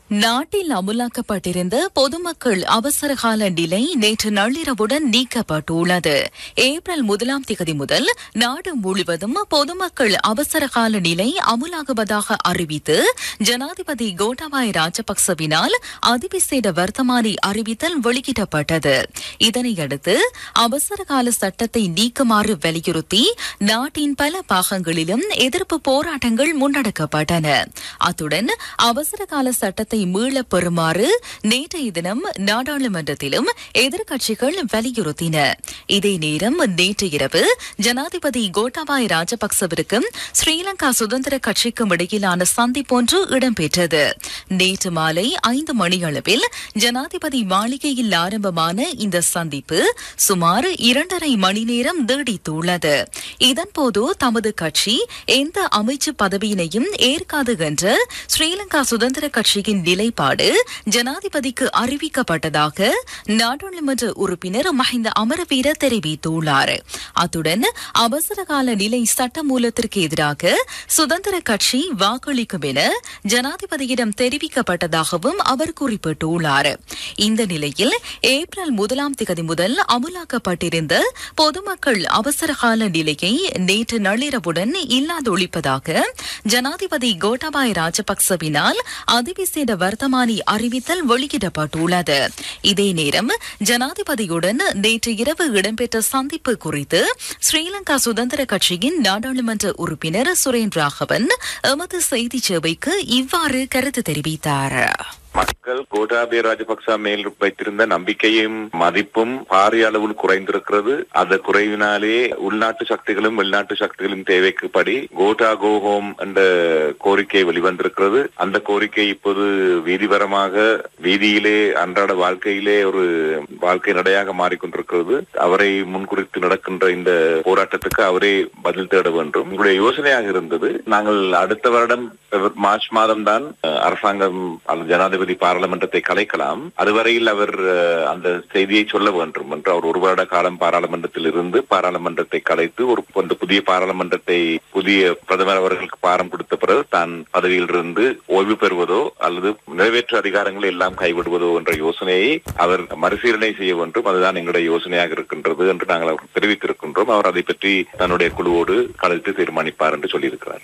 நாட்டில் அமுலாக்கப்பட்டிருந்த பொதுமக்கள் அவசரகால நிலை நேற்று நள்ளிரவுடன் நீக்கப்பட்டுள்ளது ஏப்ரல் முதலாம் திகதி முதல் நாடு முழுவதும் பொதுமக்கள் அவசரகால நிலை அமுலாகுவதாக அறிவித்து ஜனாதிபதி கோட்டாபாய ராஜபக்சவினால் அதிவிசேட வர்த்தமானி அறிவித்தல் வெளியிடப்பட்டது இதனையடுத்து அவசரகால சட்டத்தை நீக்குமாறு வலியுறுத்தி நாட்டின் பல பாகங்களிலும் எதிர்ப்பு போராட்டங்கள் முன்னெடுக்கப்பட்டன அத்துடன் அவசரகால சட்டத்தை மீளப் பெறுமாறு நேற்றைய தினம் நாடாளுமன்றத்திலும் எதிர்க்கட்சிகள் வலியுறுத்தின இதே நேரம் நேற்று இரவு ஜனாதிபதி கோட்டாபாய ராஜபக்சவிற்கும் ஸ்ரீலங்கா சுதந்திர கட்சிக்கும் இடையிலான சந்திப்பொன்று இடம்பெற்றது நேற்று மாலை ஐந்து மணியளவில் ஜனாதிபதி மாளிகையில் ஆரம்பமான இந்த சந்திப்பு சுமார் இரண்டரை மணி நேரம் நீடித்துள்ளது இதன்போது தமது கட்சி எந்த அமைச்சு பதவியினையும் ஏற்காது என்ற ஸ்ரீலங்கா சுதந்திர கட்சியின் நிலைப்பாடு ஜனாதிபதிக்கு அறிவிக்கப்பட்டதாக நாடாளுமன்ற உறுப்பினர் மஹிந்த அமரவீர தெரிவித்துள்ளார் அத்துடன் அவசரகால நிலை சட்டமூலத்திற்கு எதிராக சுதந்திர கட்சி வாக்களிக்கும் என ஜனாதிபதியிடம் தெரிவிக்கப்பட்டதாகவும் அவர் குறிப்பிட்டுள்ளார் இந்த நிலையில் ஏப்ரல் முதலாம் திகதி முதல் அமுலாக்கப்பட்டிருந்த பொதுமக்கள் அவசரகால நிலையை நேற்று நள்ளிரவுடன் இல்லாதொழிப்பதாக ஜனாதிபதி கோட்டாபாய ராஜபக்சவினால் அதிவிசேட வர்த்தமானி அறிவித்தல் வெளியிடப்பட்டுள்ளது இதே நேரம் ஜனாதிபதியுடன் நேற்று இரவு இடம்பெற்ற சந்திப்பு குறித்து ஸ்ரீலங்கா சுதந்திர கட்சியின் நாடாளுமன்ற உறுப்பினர் சுரேன் ராகவன் எமது செய்தி சேவைக்கு இவ்வாறு கருத்து தெரிவித்தார் மக்கள் கோட்டாபய ராஜபக்ச மேல் வைத்திருந்த நம்பிக்கையும் மதிப்பும் பாரிய அளவில் குறைந்திருக்கிறது அந்த குறைவினாலே உள்நாட்டு சக்திகளும் வெளிநாட்டு சக்திகளும் தேவைக்குப்படி கோட்டா கோஹோம் என்ற கோரிக்கை வெளிவந்திருக்கிறது அந்த கோரிக்கை இப்போது வீதிபரமாக வீதியிலே அன்றாட வாழ்க்கையிலே ஒரு வாழ்க்கை நடையாக மாறிக்கொண்டிருக்கிறது அவரை முன்குறித்து நடக்கின்ற இந்த போராட்டத்துக்கு அவரே பதில் தேட வேண்டும் உங்களுடைய யோசனையாக இருந்தது நாங்கள் அடுத்த வருடம் மார்ச் மாதம் தான் அரசாங்கம் அல்லது ஜனாதிபதி பாராளுமன்றத்தை கலைக்கலாம் அதுவரையில் அவர் அஹ், அந்த செய்தியை சொல்ல வேண்டும் என்று அவர் ஒரு வருட காலம் பாராளுமன்றத்தில் இருந்து பாராளுமன்றத்தை கலைத்து ஒரு அந்த புதிய பாராளுமன்றத்தை புதிய பிரதமர் அவர்களுக்கு பாரம் கொடுத்த பிறகு தான் பதவியில் இருந்து ஓய்வு பெறுவதோ அல்லது நிறைவேற்று அதிகாரங்களை எல்லாம் கைவிடுவதோ என்ற யோசனையை அவர் மறுசீலனை செய்ய வேண்டும் அதுதான் எங்களுடைய யோசனையாக இருக்கின்றது என்று நாங்கள் அவருக்கு தெரிவித்திருக்கின்றோம் அவர் அதை பற்றி தன்னுடைய குழுவோடு கலைத்து தீர்மானிப்பார் என்று சொல்லியிருக்கிறார்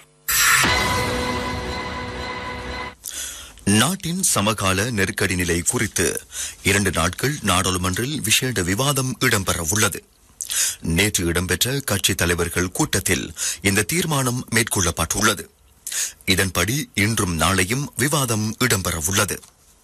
நாட்டின் சமகால நெருக்கடி நிலை குறித்து இரண்டு நாட்கள் நாடாளுமன்றில் விசேட விவாதம் இடம்பெற உள்ளது நேற்று இடம்பெற்ற கட்சித் தலைவர்கள் கூட்டத்தில் இந்த தீர்மானம் மேற்கொள்ளப்பட்டுள்ளது இதன்படி இன்றும் நாளையும் விவாதம் இடம்பெற உள்ளது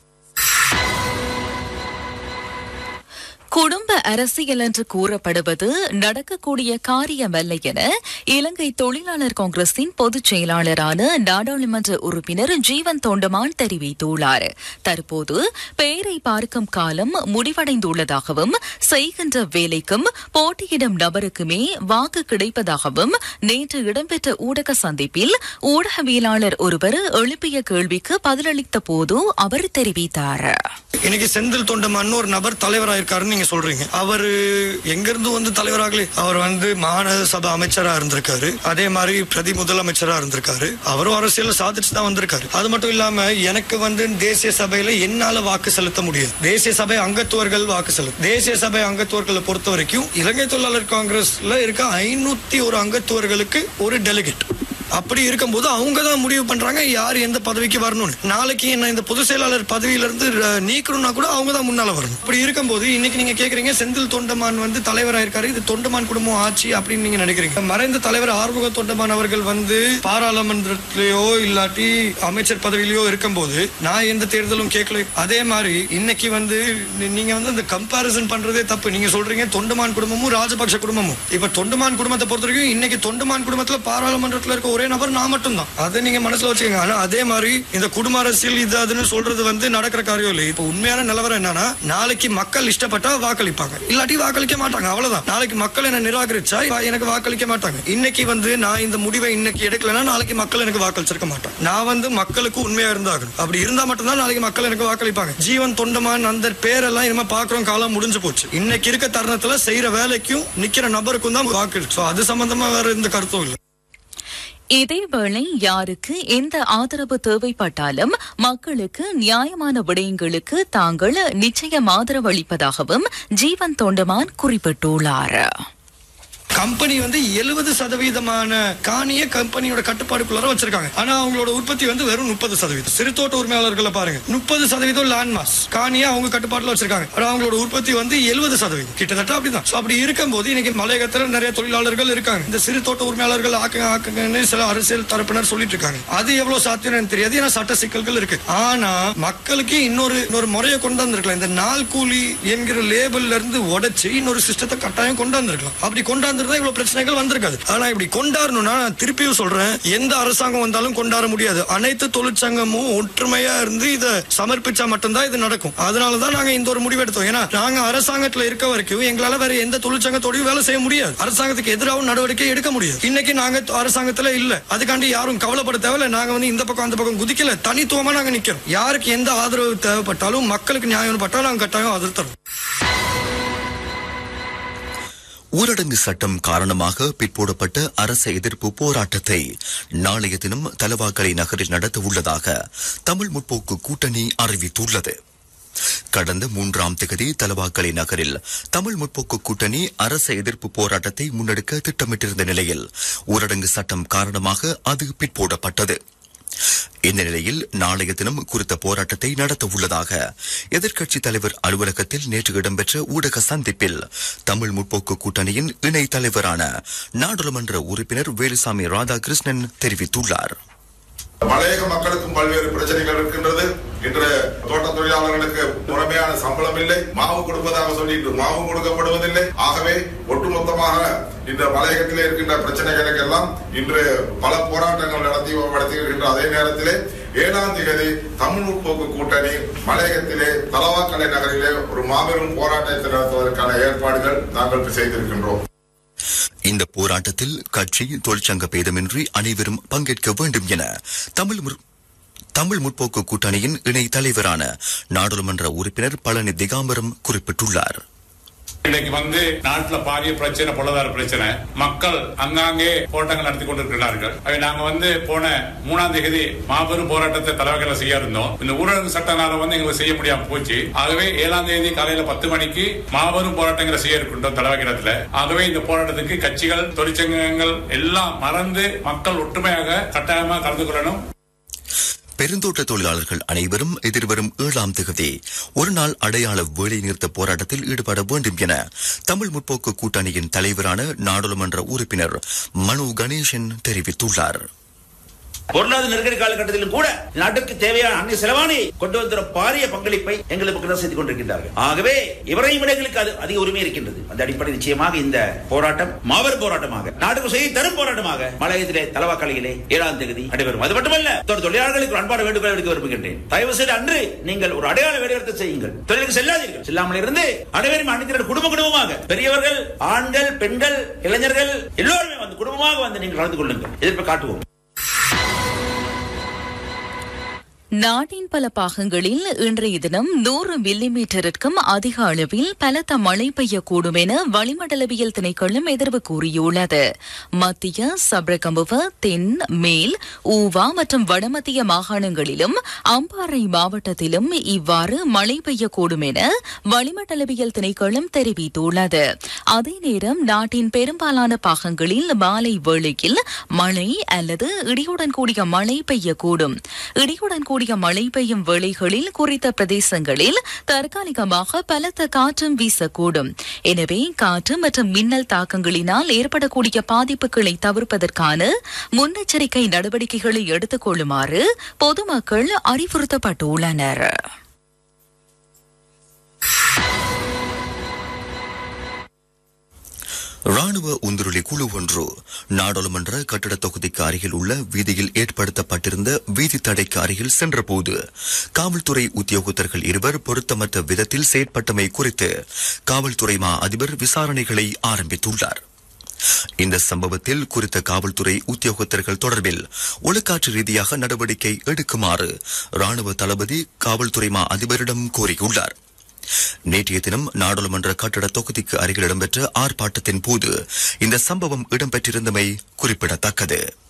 குடும்ப அரசியல் என்று கூறப்படுவது நடக்கக்கூடிய காரியமல்ல என இலங்கை தொழிலாளர் காங்கிரசின் பொதுச் செயலாளரான நாடாளுமன்ற உறுப்பினர் ஜீவன் தொண்டமான் தெரிவித்துள்ளார் தற்போது பெயரை பார்க்கும் காலம் முடிவடைந்துள்ளதாகவும் செய்கின்ற வேலைக்கும் போட்டியிடும் நபருக்குமே வாக்கு கிடைப்பதாகவும் நேற்று இடம்பெற்ற ஊடக சந்திப்பில் ஊடகவியலாளர் ஒருவர் எழுப்பிய கேள்விக்கு பதிலளித்த போது அவர் தெரிவித்தார் இன்னைக்கு செந்தில் தொண்டமான்னு ஒரு நபர் தலைவராயிருக்காருன்னு நீங்க சொல்றீங்க அவரு எங்க இருந்து வந்து தலைவராகலே அவர் வந்து மாநகர சபை அமைச்சரா இருந்திருக்காரு அதே மாதிரி பிரதி முதலமைச்சரா இருந்திருக்காரு அவரும் அரசியல் சாதிச்சு தான் வந்திருக்காரு அது மட்டும் இல்லாம எனக்கு வந்து தேசிய சபையில என்னால வாக்கு செலுத்த முடியாது தேசிய சபை அங்கத்துவர்கள் வாக்கு செலுத்த தேசிய சபை அங்கத்துவர்களை பொறுத்த வரைக்கும் இலங்கை தொழிலாளர் காங்கிரஸ்ல இருக்க ஐநூத்தி ஒரு அங்கத்துவர்களுக்கு ஒரு டெலிகேட் அப்படி இருக்கும்போது அவங்க தான் முடிவு பண்றாங்க யார் எந்த பதவிக்கு வரணும்னு நாளைக்கு என்ன இந்த பொதுச் செயலாளர் பதவியில இருந்து அஹ், நீக்கணும்னா கூட அவங்க தான் முன்னால வரணும் அப்படி இருக்கும்போது இன்னைக்கு நீங்க கேக்குறீங்க செந்தில் தொண்டமான் வந்து தலைவரா இருக்காரு இது தொண்டமான் குடும்பம் ஆட்சி அப்படின்னு நீங்க நினைக்கிறீங்க மறைந்த தலைவர் ஆறுமுக தொண்டமான் அவர்கள் வந்து பாராளுமன்றத்திலேயோ இல்லாட்டி அமைச்சர் பதவியிலயோ இருக்கும்போது நான் எந்த தேர்தலும் கேட்கல அதே மாதிரி இன்னைக்கு வந்து நீ- நீங்க வந்து இந்த கம்பாரிசன் பண்றதே தப்பு நீங்க சொல்றீங்க தொண்டமான் குடும்பமும் ராஜபக்ஷ குடும்பமும் இப்ப தொண்டமான் குடும்பத்தை பொறுத்த வரைக்கும் இன்னைக்கு தொண்டமான் குடும்பத்துல பாராளுமன்றத்துல இருக்க ஒரே நபர் நான் மட்டும்தான் அதை நீங்க மனசுல வச்சுக்கோங்க ஆனா அதே மாதிரி இந்த குடும்ப அரசியல் இது அதுன்னு சொல்றது வந்து நடக்கிற காரியம் இல்லை இப்ப உண்மையான நிலவரம் என்னன்னா நாளைக்கு மக்கள் இஷ்டப்பட்டா வாக்களிப்பாங்க இல்லாட்டி வாக்களிக்க மாட்டாங்க அவ்வளவுதான் நாளைக்கு மக்கள் என்ன நிராகரிச்சா வா- எனக்கு வாக்களிக்க மாட்டாங்க இன்னைக்கு வந்து நான் இந்த முடிவை இன்னைக்கு எடுக்கலன்னா நாளைக்கு மக்கள் எனக்கு வாக்களிச்சிருக்க மாட்டாங்க நான் வந்து மக்களுக்கு உண்மையா இருந்தாகணும் அப்படி இருந்தா மட்டும்தான் நாளைக்கு மக்கள் எனக்கு வாக்களிப்பாங்க ஜீவன் தொண்டமான் அந்த பேரெல்லாம் இனிமே பாக்குறோம் காலம் முடிஞ்சு போச்சு இன்னைக்கு இருக்க தருணத்துல செய்யற வேலைக்கும் நிக்கிற நபருக்கும் தான் வாக்கு இருக்கு. So அது சம்பந்தமா வேற எந்த கருத்தும் இல்லை இதேவேளை யாருக்கு எந்த ஆதரவு தேவைப்பட்டாலும் மக்களுக்கு நியாயமான விடயங்களுக்கு தாங்கள் நிச்சயம் ஆதரவு அளிப்பதாகவும் ஜீவன் தொண்டமான் குறிப்பிட்டுள்ளார் கம்பெனி வந்து எழுபது சதவீதமான காணிய கம்பெனியோட கட்டுப்பாடுக்குள்ளார வச்சிருக்காங்க ஆனா அவங்களோட உற்பத்தி வந்து வெறும் முப்பது சதவீதம் சிறுதோட்ட உரிமையாளர்களை பாருங்க முப்பது சதவீதம் லேண்ட் மாஸ் காணிய அவங்க கட்டுப்பாட்டுல வச்சிருக்காங்க ஆனா அவங்களோட உற்பத்தி வந்து எழுபது சதவீதம் கிட்டத்தட்ட அப்படிதான் So, அப்படி இருக்கும்போது இன்னைக்கு மலையகத்துல நிறைய தொழிலாளர்கள் இருக்காங்க இந்த சிறுதோட்ட உரிமையாளர்கள் ஆக்குங்க ஆக்குங்கன்னு சில அரசியல் தரப்பினர் சொல்லிட்டு இருக்காங்க அது எவ்வளவு சாத்தியம் தெரியாது ஏன்னா சட்ட சிக்கல்கள் இருக்கு ஆனா மக்களுக்கு இன்னொரு இன்னொரு முறையை கொண்டு வந்திருக்கலாம் இந்த நாள் கூலி என்கிற லேபிள்ல இருந்து உடைச்சு இன்னொரு சிஸ்டத்தை கட்டாயம் கொண்டு வந்திருக்கலாம் அப்படி கொண்டாந்துருந்தா இவ்வளவு பிரச்சனைகள் வந்திருக்காது ஆனா இப்படி கொண்டாடணும்னா நான் திருப்பியும் சொல்றேன் எந்த அரசாங்கம் வந்தாலும் கொண்டாட முடியாது அனைத்து தொழிற்சங்கமும் ஒற்றுமையா இருந்து இதை சமர்ப்பிச்சா மட்டும்தான் இது நடக்கும் அதனாலதான் நாங்க இந்த ஒரு முடிவு எடுத்தோம் ஏன்னா நாங்க அரசாங்கத்துல இருக்க வரைக்கும் எங்களால வேற எந்த தொழிற்சங்கத்தோடயும் வேலை செய்ய முடியாது அரசாங்கத்துக்கு எதிராகவும் நடவடிக்கை எடுக்க முடியாது இன்னைக்கு நாங்க அரசாங்கத்துல இல்ல அதுக்காண்டி யாரும் கவலைப்பட தேவையில்ல நாங்க வந்து இந்த பக்கம் அந்த பக்கம் குதிக்கல தனித்துவமா நாங்க நிக்கிறோம் யாருக்கு எந்த ஆதரவு தேவைப்பட்டாலும் மக்களுக்கு நியாயம் பட்டா நாங்க கட்டாயம் ஆதரவு தரோம் ஊரடங்கு சட்டம் காரணமாக பிற்போடப்பட்ட அரச எதிர்ப்பு போராட்டத்தை நாளைய தினம் தலவாக்கலை நகரில் நடத்த உள்ளதாக தமிழ் முற்போக்கு கூட்டணி அறிவித்துள்ளது கடந்த மூன்றாம் திகதி தலவாக்கலை நகரில் தமிழ் முற்போக்கு கூட்டணி அரச எதிர்ப்பு போராட்டத்தை முன்னெடுக்க திட்டமிட்டிருந்த நிலையில் ஊரடங்கு சட்டம் காரணமாக அது பிற்போடப்பட்டது இந்த நிலையில் நாளைய தினம் குறித்த போராட்டத்தை நடத்த உள்ளதாக எதிர்க்கட்சித் தலைவர் அலுவலகத்தில் நேற்று இடம்பெற்ற ஊடக சந்திப்பில் தமிழ் முற்போக்கு கூட்டணியின் இணை தலைவரான நாடாளுமன்ற உறுப்பினர் வேலுசாமி ராதாகிருஷ்ணன் தெரிவித்துள்ளார் மலையக மக்களுக்கும் பல்வேறு பிரச்சனைகள் இருக்கின்றது இன்று தோட்ட தொழிலாளர்களுக்கு முறைமையான சம்பளம் இல்லை மாவு கொடுப்பதாக சொல்லிட்டு மாவு கொடுக்கப்படுவதில்லை ஆகவே ஒட்டுமொத்தமாக இந்த மலையகத்திலே இருக்கின்ற பிரச்சனைகளுக்கு எல்லாம் இன்று பல போராட்டங்கள் நடத்தி நடத்தியிருக்கின்ற அதே நேரத்திலே ஏழாம் தேதி தமிழ் முற்போக்கு கூட்டணி மலையகத்திலே தலவாக்கலை நகரிலே ஒரு மாபெரும் போராட்டத்தை நடத்துவதற்கான ஏற்பாடுகள் நாங்கள் செய்திருக்கின்றோம் இந்த போராட்டத்தில் கட்சி தொழிற்சங்க பேதமின்றி அனைவரும் பங்கேற்க வேண்டும் என தமிழ் முற்- தமிழ் முற்போக்கு கூட்டணியின் இணை தலைவரான நாடாளுமன்ற உறுப்பினர் பழனி திகாம்பரம் குறிப்பிட்டுள்ளார் இன்னைக்கு வந்து நாட்டுல பாரிய பிரச்சனை பொருளாதார பிரச்சனை மக்கள் அங்காங்கே போராட்டங்கள் நடத்தி கொண்டிருக்கிறார்கள் அவை நாங்க வந்து போன மூணாம் தேதி மாபெரும் போராட்டத்தை தலைவர்களை செய்ய இருந்தோம் இந்த ஊரடங்கு சட்டனால வந்து எங்களுக்கு செய்ய முடியாம போச்சு ஆகவே ஏழாம் தேதி காலையில பத்து மணிக்கு மாபெரும் போராட்டங்களை செய்ய இருக்கின்றோம் தலைவர்கிடத்துல ஆகவே இந்த போராட்டத்துக்கு கட்சிகள் தொழிற்சங்கங்கள் எல்லாம் மறந்து மக்கள் ஒற்றுமையாக கட்டாயமாக கலந்து கொள்ளணும் பெருந்தோட்ட தொழிலாளர்கள் அனைவரும் எதிர்வரும் ஏழாம் தேதி ஒரு நாள் அடையாள வேலை நிறுத்த போராட்டத்தில் ஈடுபட வேண்டும் என தமிழ் முற்போக்கு கூட்டணியின் தலைவரான நாடாளுமன்ற உறுப்பினர் மனு கணேசன் தெரிவித்துள்ளார் பொருளாதார நெருக்கடி காலகட்டத்திலும் கூட நாட்டுக்கு தேவையான அந்நிய செலவாணி கொண்டு வந்துற பாரிய பங்களிப்பை எங்கள் மக்கள் செய்து கொண்டிருக்கின்றார்கள் ஆகவே இவரையும் விட எங்களுக்கு அது அதிக உரிமை இருக்கின்றது அந்த அடிப்படை நிச்சயமாக இந்த போராட்டம் மாபெரும் போராட்டமாக நாட்டுக்கு செய்தி தரும் போராட்டமாக மலையத்திலே தலவாக்கலையிலே ஏழாம் தேதி நடைபெறும் அது மட்டுமல்ல தொழில் தொழிலாளர்களுக்கு ஒரு அன்பான வேண்டுகோள் விடுக்க விரும்புகின்றேன் தயவு செய்து அன்று நீங்கள் ஒரு அடையாள வேலைநிறுத்த செய்யுங்கள் தொழிலுக்கு செல்லாதீர்கள் செல்லாமல் இருந்து அனைவரும் அனைத்து குடும்ப குடும்பமாக பெரியவர்கள் ஆண்கள் பெண்கள் இளைஞர்கள் எல்லோருமே வந்து குடும்பமாக வந்து நீங்கள் கலந்து கொள்ளுங்கள் எதிர்ப்பை காட்டுவோம் நாட்டின் பல பாகங்களில் இன்றைய தினம் நூறு மில்லிமீட்டருக்கும் அதிக அளவில் பலத்த மழை பெய்யக்கூடும் என வளிமண்டலவியல் திணைக்களம் எதிர்வு கூறியுள்ளது மத்திய சப்ரகமுவ தென் மேல் ஊவா மற்றும் வடமத்திய மாகாணங்களிலும் அம்பாறை மாவட்டத்திலும் இவ்வாறு மழை பெய்யக்கூடும் என வளிமண்டலவியல் திணைக்களம் தெரிவித்துள்ளது அதே நேரம் நாட்டின் பெரும்பாலான பாகங்களில் மாலை வேளையில் மழை அல்லது இடியுடன் கூடிய மழை பெய்யக்கூடும் இடியுடன் கூடிய மழை பெய்யும் வேளைகளில் குறித்த பிரதேசங்களில் தற்காலிகமாக பலத்த காற்றும் வீசக்கூடும் எனவே காற்று மற்றும் மின்னல் தாக்கங்களினால் ஏற்படக்கூடிய பாதிப்புகளை தவிர்ப்பதற்கான முன்னெச்சரிக்கை நடவடிக்கைகளை எடுத்துக் கொள்ளுமாறு பொதுமக்கள் அறிவுறுத்தப்பட்டுள்ளனர் ராணுவ உந்துருளி குழு ஒன்று நாடாளுமன்ற கட்டட தொகுதிக்கு அருகில் உள்ள வீதியில் ஏற்படுத்தப்பட்டிருந்த வீதி தடைக்கு அருகில் சென்றபோது காவல்துறை உத்தியோகத்தர்கள் இருவர் பொருத்தமற்ற விதத்தில் செயற்பட்டமை குறித்து காவல்துறை மா அதிபர் விசாரணைகளை ஆரம்பித்துள்ளார் இந்த சம்பவத்தில் குறித்த காவல்துறை உத்தியோகத்தர்கள் தொடர்பில் ஒழுக்காற்று ரீதியாக நடவடிக்கை எடுக்குமாறு ராணுவ தளபதி காவல்துறை மா அதிபரிடம் கோரியுள்ளார் நேற்றைய தினம் நாடாளுமன்ற கட்டட தொகுதிக்கு அருகில் இடம்பெற்ற ஆர்ப்பாட்டத்தின் போது இந்த சம்பவம் இடம்பெற்றிருந்தமை குறிப்பிடத்தக்கது